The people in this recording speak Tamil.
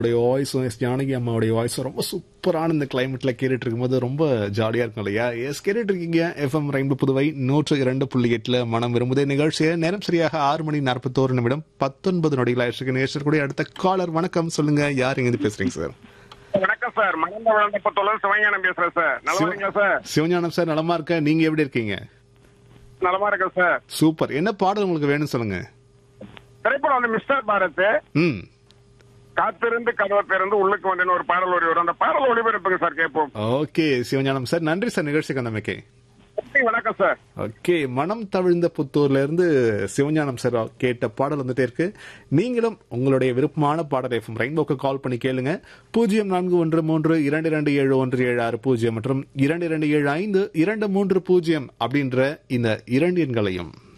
உடைய வாய்ஸும் எஸ் ஜானகி அம்மாவுடைய வாய்ஸும் ரொம்ப சூப்பரான இந்த கிளைமேட்ல கேட்டுட்டு இருக்கும்போது ரொம்ப ஜாலியா இருக்கும் இல்லையா எஸ் கேட்டுட்டு இருக்கீங்க எஃப்எம் ரெயின்பு புதுவை நூற்று இரண்டு புள்ளி எட்டுல மனம் விரும்புதே நிகழ்ச்சியை நேரம் சரியாக ஆறு மணி நாற்பத்தோரு நிமிடம் பத்தொன்பது நொடிகள் ஆயிடுச்சு நேசர் கூட அடுத்த காலர் வணக்கம் சொல்லுங்க யார் இங்க பேசுறீங்க சார் வணக்கம் சார் மகந்த வளர்ந்தப்பத்தோல சிவஞானம் பேசுறேன் சார் நல்லா இருக்கீங்களா சார் சிவஞானம் சார் நலமா இருக்க நீங்க எப்படி இருக்கீங்க நலமா இருக்கேன் சார் சூப்பர் என்ன பாடல் உங்களுக்கு வேணும் சொல்லுங்க திரைப்படம் வந்து மிஸ்டர் பாரத் ம் காத்திருந்து கதவை திறந்து உள்ளுக்கு வந்தேன்னு ஒரு பாடல் ஒளி வரும் அந்த பாடல் ஒளிபரப்புங்க சார் கேட்போம் ஓகே சிவஞானம் சார் நன்றி சார் நிகழ்ச்சிக்கு வந்தமைக்கு வணக்கம் சார் ஓகே மனம் தவிழ்ந்த புத்தூர்ல இருந்து சிவஞானம் சார் கேட்ட பாடல் வந்துட்டே இருக்கு நீங்களும் உங்களுடைய விருப்பமான பாடல் எஃப்எம் ரெயின்போக்கு கால் பண்ணி கேளுங்க பூஜ்ஜியம் நான்கு ஒன்று மூன்று இரண்டு இரண்டு ஏழு ஒன்று ஏழு ஆறு பூஜ்ஜியம் மற்றும் இரண்டு இரண்டு ஏழு ஐந்து இரண்டு மூன்று பூஜ்ஜியம் அப்படின்ற இந்த இரண்டு எண்களையும்